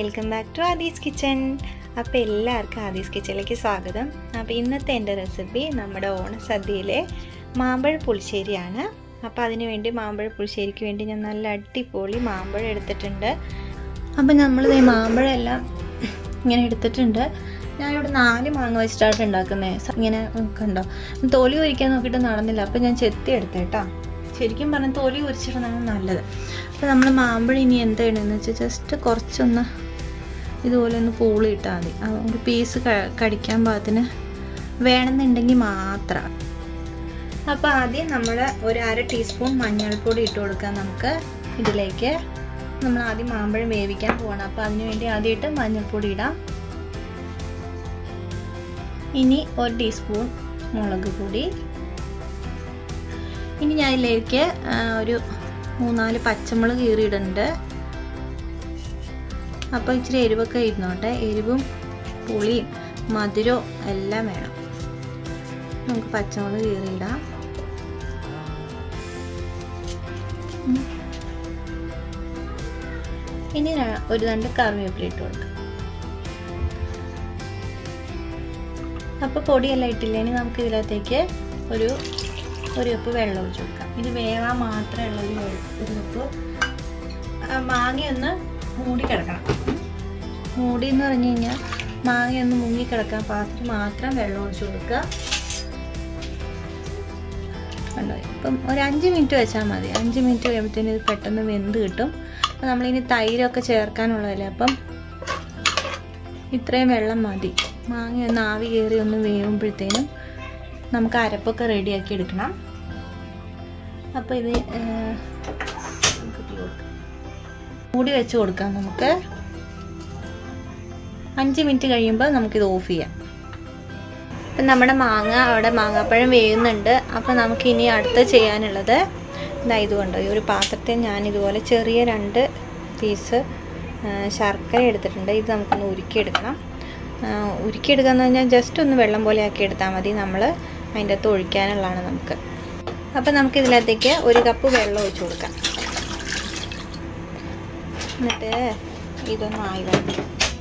welcome back to Aadi's kitchen അപ്പോൾ എല്ലാവർക്കും ആദീസ് കിച്ചണിലേക്ക് സ്വാഗതം അപ്പോൾ ഇന്നത്തെ എൻ്റെ റെസിപ്പി നമ്മുടെ ഓണസദ്യയിലെ മാമ്പഴ പുളിശ്ശേരിയാണ് അപ്പോൾ അതിന് വേണ്ടി മാമ്പഴ പുളിശ്ശേരിക്ക് വേണ്ടി ഞാൻ നല്ല അടിപൊളി മാമ്പഴം എടുത്തിട്ടുണ്ട് അപ്പോൾ നമ്മൾ ഈ മാമ്പഴം എല്ലാം ഇങ്ങനെ എടുത്തിട്ടുണ്ട് ഞാനിവിടെ നാല് മാങ്ങ വെച്ചിട്ടാണ് ഉണ്ടാക്കുന്നത് ഇങ്ങനെ കണ്ടോ തൊലി ഒരിക്കാൻ നോക്കിയിട്ട് നടന്നില്ല അപ്പോൾ ഞാൻ ചെത്തി എടുത്തേട്ടാ ശരിക്കും പറഞ്ഞാൽ തൊലി ഉരിച്ചിടുന്നതാണ് നല്ലത് അപ്പോൾ നമ്മൾ മാമ്പഴം ഇനി എന്താ ചെയ്യണമെന്ന് വെച്ചാൽ ജസ്റ്റ് കുറച്ചൊന്ന് ഇതുപോലെ ഒന്ന് പൂളി ഇട്ടാൽ മതി ആ ഒരു പീസ് കടിക്കാൻ പാകത്തിന് വേണമെന്നുണ്ടെങ്കിൽ മാത്രം അപ്പോൾ ആദ്യം നമ്മൾ ഒരു അര ടീസ്പൂൺ മഞ്ഞൾപ്പൊടി ഇട്ട് കൊടുക്കാം നമുക്ക് ഇതിലേക്ക് നമ്മൾ ആദ്യം മാമ്പഴം വേവിക്കാൻ പോകണം അപ്പോൾ അതിന് വേണ്ടി ആദ്യമായിട്ട് മഞ്ഞൾപ്പൊടി ഇടാം ഇനി ഒരു ടീസ്പൂൺ മുളക് പൊടി ഇനി ഞാൻ ഇതിലേക്ക് ഒരു മൂന്നാല് പച്ചമുളക് കീറിയിടുന്നുണ്ട് അപ്പോൾ ഇച്ചിരി എരിവൊക്കെ ഇരുന്നോട്ടെ എരിവും പുളിയും മധുരവും എല്ലാം വേണം നമുക്ക് പച്ചമുളക് കീറിയിടാം ഇനി ഒരു രണ്ട് കറിവേപ്പില ഇട്ട് കൊടുക്കാം അപ്പോൾ പൊടിയെല്ലാം ഇട്ടില്ല ഇനി നമുക്ക് ഇതിനകത്തേക്ക് ഒരു ഒരു കപ്പ് വെള്ളം ഒഴിച്ച് കൊടുക്കാം ഇത് വേവാൻ മാത്രമേ ഉള്ള ഒരു ഒരു കപ്പ് മാങ്ങയൊന്ന് മൂടി കിടക്കണം മൂടി എന്ന് പറഞ്ഞു കഴിഞ്ഞാൽ മാങ്ങയൊന്ന് മുങ്ങി കിടക്കാൻ പാകത്തിന് മാത്രം വെള്ളം ഒഴിച്ച് കൊടുക്കുക കണ്ടോ ഇപ്പം ഒരു അഞ്ച് മിനിറ്റ് വെച്ചാൽ മതി അഞ്ച് മിനിറ്റ് കഴിയുമ്പോഴത്തേനും ഇത് പെട്ടെന്ന് വെന്ത് കിട്ടും അപ്പം നമ്മളിനി തൈരൊക്കെ ചേർക്കാനുള്ളതല്ലേ അപ്പം ഇത്രയും വെള്ളം മതി മാങ്ങ ഒന്ന് ആവി കയറി ഒന്ന് വേവുമ്പോഴത്തേനും നമുക്ക് അരപ്പൊക്കെ റെഡിയാക്കി എടുക്കണം അപ്പോൾ ഇത് മൂടി വെച്ച് കൊടുക്കാം നമുക്ക് അഞ്ച് മിനിറ്റ് കഴിയുമ്പോൾ നമുക്കിത് ഓഫ് ചെയ്യാം ഇപ്പം നമ്മുടെ മാങ്ങ അവിടെ മാങ്ങാപ്പഴം വേവുന്നുണ്ട് അപ്പോൾ നമുക്ക് ഇനി അടുത്ത് ചെയ്യാനുള്ളത് ഇതാ ഇതുകൊണ്ടോ ഈ ഒരു പാത്രത്തിൽ ഞാൻ ഇതുപോലെ ചെറിയ രണ്ട് പീസ് ശർക്കര എടുത്തിട്ടുണ്ട് ഇത് നമുക്കൊന്ന് ഉരുക്കിയെടുക്കണം ഉരുക്കിയെടുക്കുക എന്ന് പറഞ്ഞാൽ ജസ്റ്റ് ഒന്ന് വെള്ളം പോലെ ആക്കി എടുത്താൽ മതി നമ്മൾ അതിൻ്റെ അകത്ത് ഒഴിക്കാനുള്ളതാണ് നമുക്ക് അപ്പോൾ നമുക്ക് ഇതിനകത്തേക്ക് ഒരു കപ്പ് വെള്ളം ഒഴിച്ചു കൊടുക്കാം എന്നിട്ട് ഇതൊന്ന് ആയി വരണം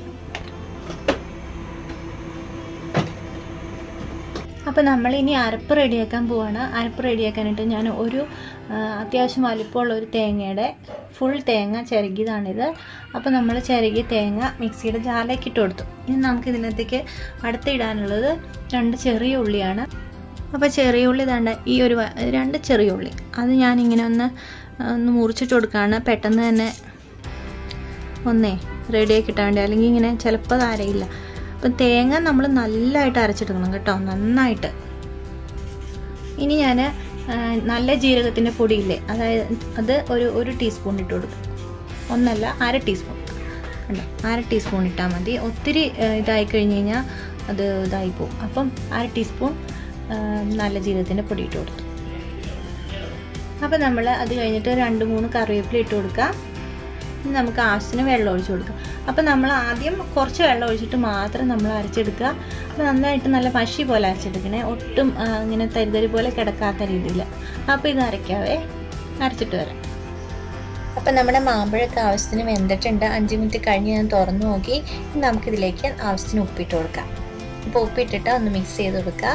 അപ്പോൾ നമ്മൾ ഇനി അരപ്പ് റെഡിയാക്കാൻ പോവാണ് അരപ്പ് റെഡിയാക്കാനായിട്ട് ഞാൻ ഒരു അത്യാവശ്യം വലിപ്പമുള്ള ഒരു തേങ്ങയുടെ ഫുൾ തേങ്ങ ചിരകിയതാണിത് അപ്പോൾ നമ്മൾ ചിരകിയ തേങ്ങ മിക്സിയുടെ ജാലേക്ക് ഇട്ട് കൊടുത്തു ഇനി നമുക്ക് ഇതിനകത്തേക്ക് അടുത്തിടാനുള്ളത് രണ്ട് ചെറിയ ഉള്ളിയാണ് അപ്പോൾ ചെറിയ ഉള്ളി ഇതാണ്ട് ഈ ഒരു രണ്ട് ചെറിയ ഉള്ളി അത് ഞാനിങ്ങനെ ഒന്ന് ഒന്ന് മുറിച്ചിട്ട് കൊടുക്കുകയാണ് പെട്ടെന്ന് തന്നെ ഒന്നേ റെഡിയാക്കി ഇട്ടാൽ വേണ്ടി അല്ലെങ്കിൽ ഇങ്ങനെ ചിലപ്പോൾ അത് അരയില്ല അപ്പം തേങ്ങ നമ്മൾ നല്ലതായിട്ട് അരച്ചെടുക്കണം കേട്ടോ നന്നായിട്ട് ഇനി ഞാൻ നല്ല ജീരകത്തിൻ്റെ പൊടിയില്ലേ അതായത് അത് ഒരു ഒരു ടീസ്പൂൺ ഇട്ട് കൊടുക്കും ഒന്നല്ല അര ടീസ്പൂൺ കണ്ടോ അര ടീസ്പൂൺ ഇട്ടാൽ മതി ഒത്തിരി ഇതായി കഴിഞ്ഞ് കഴിഞ്ഞാൽ അത് ഇതായി പോകും അപ്പം അര ടീസ്പൂൺ നല്ല ജീരകത്തിൻ്റെ പൊടി ഇട്ട് കൊടുത്തു അപ്പം നമ്മൾ അത് കഴിഞ്ഞിട്ട് രണ്ട് മൂന്ന് കറിവേപ്പില ഇട്ട് കൊടുക്കാം നമുക്ക് ആവശ്യത്തിന് വെള്ളം ഒഴിച്ച് കൊടുക്കാം അപ്പോൾ നമ്മൾ ആദ്യം കുറച്ച് വെള്ളം ഒഴിച്ചിട്ട് മാത്രം നമ്മൾ അരച്ചെടുക്കുക അപ്പോൾ നന്നായിട്ട് നല്ല പശി പോലെ അരച്ചെടുക്കണേ ഒട്ടും ഇങ്ങനെ തരിതരി പോലെ കിടക്കാത്ത രീതിയിൽ അപ്പോൾ ഇത് അരയ്ക്കാവേ അരച്ചിട്ട് വരാം അപ്പോൾ നമ്മുടെ മാമ്പഴമൊക്കെ ആവശ്യത്തിന് വെന്തിട്ടുണ്ട് അഞ്ച് മിനിറ്റ് കഴിഞ്ഞ് ഞാൻ തുറന്നു നോക്കി നമുക്കിതിലേക്ക് ആവശ്യത്തിന് ഉപ്പിട്ട് കൊടുക്കാം ഇപ്പോൾ ഉപ്പിട്ടിട്ട് ഒന്ന് മിക്സ് ചെയ്ത് കൊടുക്കുക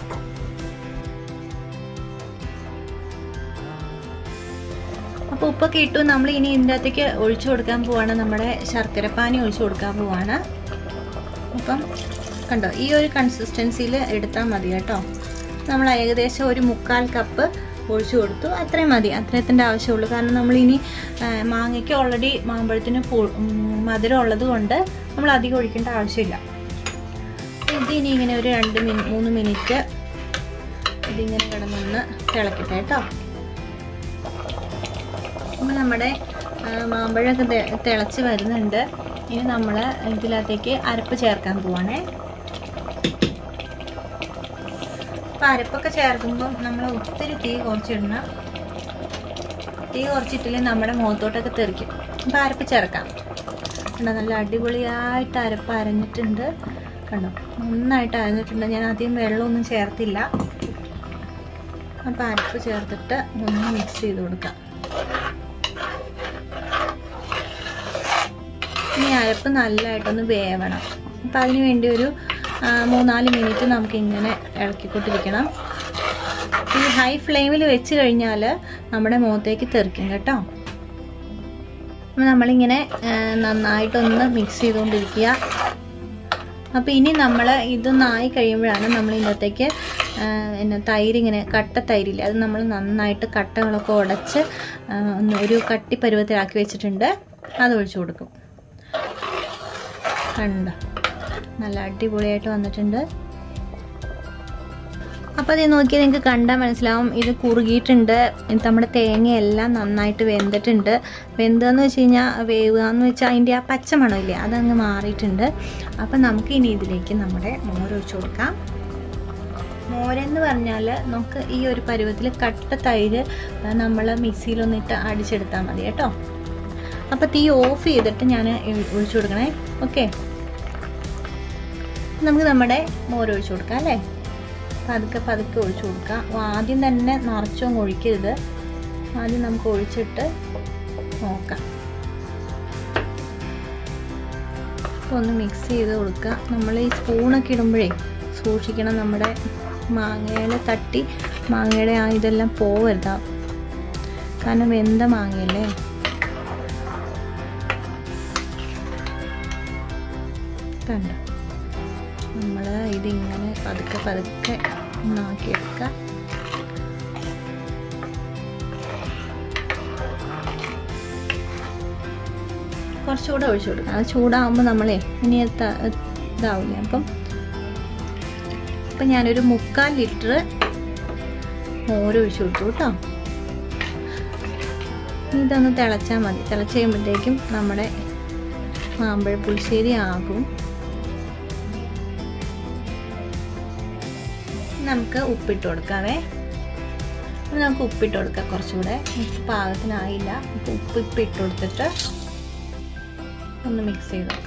അപ്പോൾ ഉപ്പൊക്കെ ഇട്ടു നമ്മൾ ഇനി ഇതിൻ്റെ അകത്തേക്ക് ഒഴിച്ചു കൊടുക്കാൻ പോവാണ് നമ്മുടെ ശർക്കരപ്പാനി ഒഴിച്ചു കൊടുക്കാൻ പോവാണ് അപ്പം കണ്ടോ ഈ ഒരു കൺസിസ്റ്റൻസിയിൽ എടുത്താൽ മതി കേട്ടോ നമ്മൾ ഏകദേശം ഒരു മുക്കാൽ കപ്പ് ഒഴിച്ചു കൊടുത്തു അത്രയും മതി അത്രയത്തിൻ്റെ ആവശ്യമുള്ളൂ കാരണം നമ്മളിനി മാങ്ങയ്ക്ക് ഓൾറെഡി മാമ്പഴത്തിന് മധുരം ഉള്ളത് കൊണ്ട് നമ്മൾ അധികം ഒഴിക്കേണ്ട ആവശ്യമില്ല ഇതിനി ഇങ്ങനെ ഒരു രണ്ട് മിനി മൂന്ന് മിനിറ്റ് ഇതിങ്ങനെ കിടന്നൊന്ന് തിളക്കട്ടെ കേട്ടോ അപ്പോൾ നമ്മുടെ മാമ്പഴമൊക്കെ തിളച്ച് വരുന്നുണ്ട് ഇനി നമ്മൾ ഇതിനകത്തേക്ക് അരപ്പ് ചേർക്കാൻ പോവാണേ അപ്പോൾ അരപ്പൊക്കെ ചേർക്കുമ്പം നമ്മൾ ഒത്തിരി തീ കുറച്ചിടണം തീ കുറച്ചിട്ടില്ലെങ്കിൽ നമ്മുടെ മുഖത്തോട്ടൊക്കെ തെറിക്കും അപ്പോൾ അരപ്പ് ചേർക്കാം കണ്ടോ നല്ല അടിപൊളിയായിട്ട് അരപ്പ് അരഞ്ഞിട്ടുണ്ട് കണ്ടോ നന്നായിട്ട് അരഞ്ഞിട്ടുണ്ട് ഞാൻ ആദ്യം വെള്ളമൊന്നും ചേർത്തില്ല അപ്പോൾ അരപ്പ് ചേർത്തിട്ട് ഒന്ന് മിക്സ് ചെയ്ത് കൊടുക്കാം ഇനി അരപ്പ് നല്ലതായിട്ടൊന്ന് വേവണം അപ്പം അതിന് വേണ്ടി ഒരു ആ, മൂന്നാല് മിനിറ്റ് നമുക്കിങ്ങനെ ഇളക്കിക്കൊണ്ടിരിക്കണം ഈ ഹൈ ഫ്ലെയിമിൽ വെച്ച് കഴിഞ്ഞാൽ നമ്മുടെ മുഖത്തേക്ക് തെറിക്കും കേട്ടോ അപ്പം നമ്മളിങ്ങനെ ആ, നന്നായിട്ടൊന്ന് മിക്സ് ചെയ്തുകൊണ്ടിരിക്കുക അപ്പോൾ ഇനി നമ്മൾ ഇതൊന്നായി കഴിയുമ്പോഴാണ് നമ്മൾ ഇതിനകത്തേക്ക് പിന്നെ തൈര് ഇങ്ങനെ കട്ട തൈരില്ലേ അത് നമ്മൾ നന്നായിട്ട് കട്ടകളൊക്കെ ഉടച്ച് ആ, ഒന്ന് ഒരു കട്ടി പരുവത്തിലാക്കി വെച്ചിട്ടുണ്ട് അത് ഒഴിച്ചു കൊടുക്കും കണ്ടോ നല്ല അടിപൊളിയായിട്ട് വന്നിട്ടുണ്ട് അപ്പോൾ അത് നോക്കിയാൽ നിങ്ങൾക്ക് കണ്ടാൽ മനസ്സിലാവും ഇത് കുറുകിയിട്ടുണ്ട് ഇത് നമ്മുടെ തേങ്ങയെല്ലാം നന്നായിട്ട് വെന്തിട്ടുണ്ട് വെന്തതെന്ന് വെച്ച് കഴിഞ്ഞാൽ വേവുക എന്ന് വെച്ചാൽ അതിൻ്റെ ആ പച്ചമണമില്ലേ അതങ്ങ് മാറിയിട്ടുണ്ട് അപ്പം നമുക്ക് ഇനി ഇതിലേക്ക് നമ്മുടെ മോരൊഴിച്ച് കൊടുക്കാം മോരെന്ന് പറഞ്ഞാൽ നമുക്ക് ഈ ഒരു പരുവത്തിൽ കട്ട തൈര് നമ്മൾ മിക്സിയിലൊന്നിട്ട് അടിച്ചെടുത്താൽ മതി കേട്ടോ അപ്പോൾ തീ ഓഫ് ചെയ്തിട്ട് ഞാൻ ഒഴിച്ചു കൊടുക്കണേ ഓക്കെ നമുക്ക് നമ്മുടെ മോരൊഴിച്ച് കൊടുക്കാം അല്ലേ പതുക്കെ പതുക്കെ ഒഴിച്ചു കൊടുക്കാം ആദ്യം തന്നെ നിറച്ചൊന്നും ഒഴിക്കരുത് ആദ്യം നമുക്ക് ഒഴിച്ചിട്ട് നോക്കാം അപ്പോൾ ഒന്ന് മിക്സ് ചെയ്ത് കൊടുക്കുക നമ്മൾ ഈ സ്പൂണൊക്കെ ഇടുമ്പോഴേ സൂക്ഷിക്കണം നമ്മുടെ മാങ്ങയിൽ തട്ടി മാങ്ങയുടെ ആ ഇതെല്ലാം പോവരുതാ കാരണം വെന്ത മാങ്ങയല്ലേ കണ്ടോ നമ്മൾ ഇതിങ്ങനെ പതുക്കെ പതുക്കെ ഒന്നാക്കിയെടുക്കുക കുറച്ചുകൂടെ ഒഴിച്ചു കൊടുക്കാം അത് ചൂടാകുമ്പോൾ നമ്മളെ ഇനി ത- ഇതാവില്ല അപ്പം അപ്പം ഞാനൊരു മുക്കാൽ ലിറ്റർ മോര് ഒഴിച്ചു കൊടുത്തു കേട്ടോ ഇനി ഇതൊന്ന് തിളച്ചാൽ മതി തിളച്ച് കഴിയുമ്പോഴത്തേക്കും നമ്മുടെ മാമ്പഴ പുളിശ്ശേരി ആകും നമുക്ക് ഉപ്പിട്ട് കൊടുക്കാവേ അപ്പോൾ നമുക്ക് ഉപ്പിട്ട് കൊടുക്കാം കുറച്ചുകൂടെ ഉപ്പ് പാകത്തിനായില്ല അപ്പോൾ ഉപ്പ് ഇപ്പം ഇട്ട് കൊടുത്തിട്ട് ഒന്ന് മിക്സ് ചെയ്ത് നോക്കാം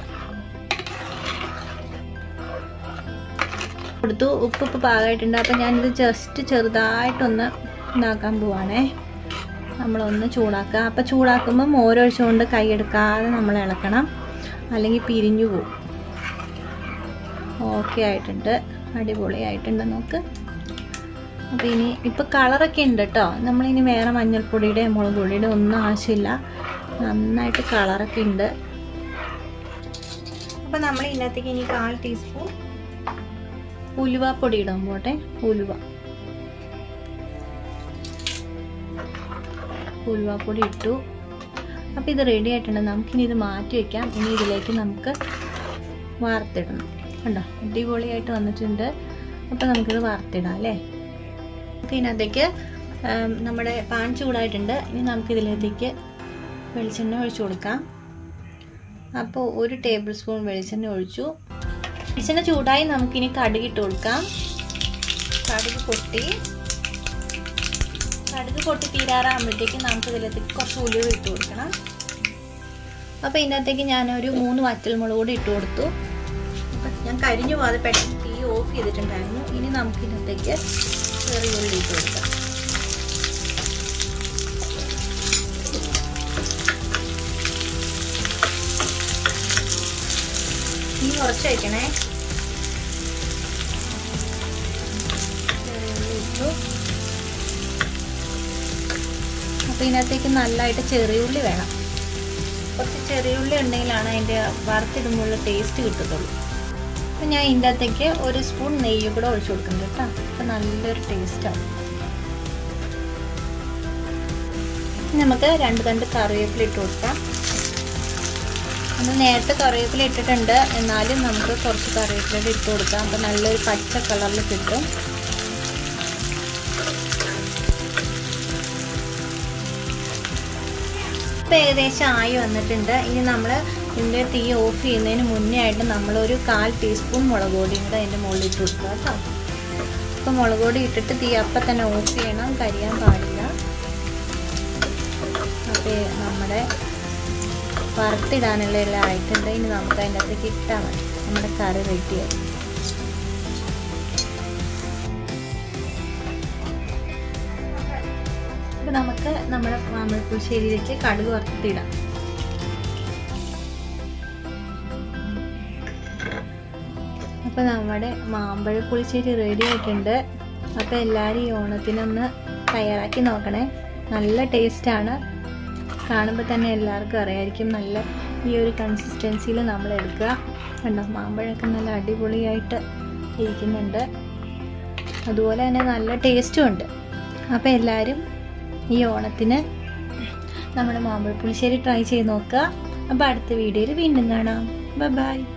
കൊടുത്തു ഉപ്പ് ഇപ്പോൾ പാകമായിട്ടുണ്ട് അപ്പം ഞാനിത് ജസ്റ്റ് ചെറുതായിട്ടൊന്ന് ഇതാക്കാൻ പോവാണേ നമ്മളൊന്ന് ചൂടാക്കുക അപ്പം ചൂടാക്കുമ്പോൾ മോരൊഴിച്ചുകൊണ്ട് കൈയെടുക്കാതെ നമ്മൾ ഇളക്കണം അല്ലെങ്കിൽ പിരിഞ്ഞു പോകും ഓക്കെ ആയിട്ടുണ്ട് അടിപൊളിയായിട്ടുണ്ട് നോക്ക് അപ്പോൾ ഇനി ഇപ്പോൾ കളറൊക്കെ ഉണ്ട് കേട്ടോ നമ്മളിനി വേറെ മഞ്ഞൾപ്പൊടിയുടെ മുളക് പൊടിയുടെ ഒന്നും ആവശ്യമില്ല നന്നായിട്ട് കളറൊക്കെ ഉണ്ട് അപ്പോൾ നമ്മൾ ഇതിനകത്തേക്ക് ഇനി കാൽ ടീസ്പൂൺ ഉലുവപ്പൊടി ഇടാൻ പോട്ടെ ഉലുവ ഉലുവപ്പൊടി ഇട്ടു അപ്പോൾ ഇത് റെഡി ആയിട്ടുണ്ട് നമുക്കിനി ഇത് മാറ്റി വയ്ക്കാം ഇനി ഇതിലേക്ക് നമുക്ക് വാർത്തിടണം കണ്ടോ അടിപൊളിയായിട്ട് വന്നിട്ടുണ്ട് അപ്പോൾ നമുക്കിത് വാർത്തിടാം അല്ലേ നമുക്ക് ഇതിനകത്തേക്ക് ആം, നമ്മുടെ പാൻ ചൂടായിട്ടുണ്ട് ഇനി നമുക്കിതിലേക്ക് വെളിച്ചെണ്ണ ഒഴിച്ചു കൊടുക്കാം അപ്പോൾ ഒരു ടേബിൾ സ്പൂൺ വെളിച്ചെണ്ണ ഒഴിച്ചു വെളിച്ചെണ്ണ ചൂടായി നമുക്കിനി കടുക് ഇട്ട് കൊടുക്കാം കടുക് പൊട്ടി കടുക് പൊട്ടി തീരാറാകുമ്പോഴത്തേക്ക് നമുക്ക് ഇതിലേക്ക് കുറച്ച് ഉലുവ ഇട്ട് കൊടുക്കണം അപ്പോൾ ഇതിനകത്തേക്ക് ഞാനൊരു മൂന്ന് വറ്റൽമുളക് കൂടി ഇട്ട് കൊടുത്തു അപ്പം ഞാൻ കരിഞ്ഞു പോകാതെ പെട്ടെന്ന് തീ ഓഫ് ചെയ്തിട്ടുണ്ടായിരുന്നു ഇനി നമുക്ക് ഇതിനകത്തേക്ക് ചെറിയ ഉള്ളി ഇട്ട് കൊടുക്കാം തീ കുറച്ച് വയ്ക്കണേ ചെറിയ ഉള്ളി ഇട്ടു അപ്പോൾ ഇതിനകത്തേക്ക് നല്ലതായിട്ട് ചെറിയുള്ളി വേണം കുറച്ച് ചെറിയുള്ളി ഉണ്ടെങ്കിലാണ് അതിൻ്റെ വറുത്തിടുമ്പോഴുള്ള ടേസ്റ്റ് കിട്ടത്തുള്ളൂ അപ്പം ഞാൻ ഇതിൻ്റെ അകത്തേക്ക് ഒരു സ്പൂൺ നെയ്യ് കൂടെ ഒഴിച്ചു കൊടുക്കുന്നുണ്ട് കേട്ടോ അപ്പം നല്ലൊരു ടേസ്റ്റാണ് നമുക്ക് രണ്ട് രണ്ട് കറിവേപ്പില ഇട്ട് കൊടുക്കാം നമ്മൾ നേരത്തെ കറിവേപ്പില ഇട്ടിട്ടുണ്ട് എന്നാലും നമുക്ക് കുറച്ച് കറിവേപ്പില ഇട്ട് കൊടുക്കാം അപ്പം നല്ലൊരു പച്ച കളറിൽ കിട്ടും ഇപ്പം ഏകദേശം ആയി വന്നിട്ടുണ്ട് ഇനി നമ്മൾ ഇതിൻ്റെ തീ ഓഫ് ചെയ്യുന്നതിന് മുന്നേ ആയിട്ട് നമ്മളൊരു കാൽ ടീസ്പൂൺ മുളക് പൊടി കൂടെ അതിൻ്റെ മുകളിൽ ഇട്ട് കൊടുക്കുക കേട്ടോ ഇപ്പം മുളക് പൊടി ഇട്ടിട്ട് തീ അപ്പം തന്നെ ഓഫ് ചെയ്യണം കരിയാൻ പാടില്ല അപ്പോൾ നമ്മുടെ വറുത്തിടാനുള്ള എല്ലാം ആയിട്ടുണ്ട് ഇനി നമുക്ക് അതിൻ്റെ അകത്തേക്ക് ഇട്ടാൽ മതി നമ്മുടെ കറി റെഡിയായി അപ്പോൾ നമുക്ക് നമ്മുടെ മാമ്പഴപ്പുളിശ്ശേരിയിലേക്ക് കടുക് വറുത്തിടാം അപ്പോൾ നമ്മുടെ മാമ്പഴ പുളിശ്ശേരി റെഡി ആയിട്ടുണ്ട് അപ്പോൾ എല്ലാവരും ഈ ഓണത്തിനൊന്ന് തയ്യാറാക്കി നോക്കണേ നല്ല ടേസ്റ്റാണ് കാണുമ്പോൾ തന്നെ എല്ലാവർക്കും അറിയായിരിക്കും നല്ല ഈ ഒരു കൺസിസ്റ്റൻസിയിൽ നമ്മൾ എടുക്കുക കണ്ടോ മാമ്പഴമൊക്കെ നല്ല അടിപൊളിയായിട്ട് ഇരിക്കുന്നുണ്ട് അതുപോലെ തന്നെ നല്ല ടേസ്റ്റും ഉണ്ട് അപ്പോൾ എല്ലാവരും ഈ ഓണത്തിന് നമ്മുടെ മാമ്പഴ പുളിശ്ശേരി ട്രൈ ചെയ്ത് നോക്കുക അപ്പോൾ അടുത്ത വീഡിയോയിൽ വീണ്ടും കാണാം ബൈ ബൈ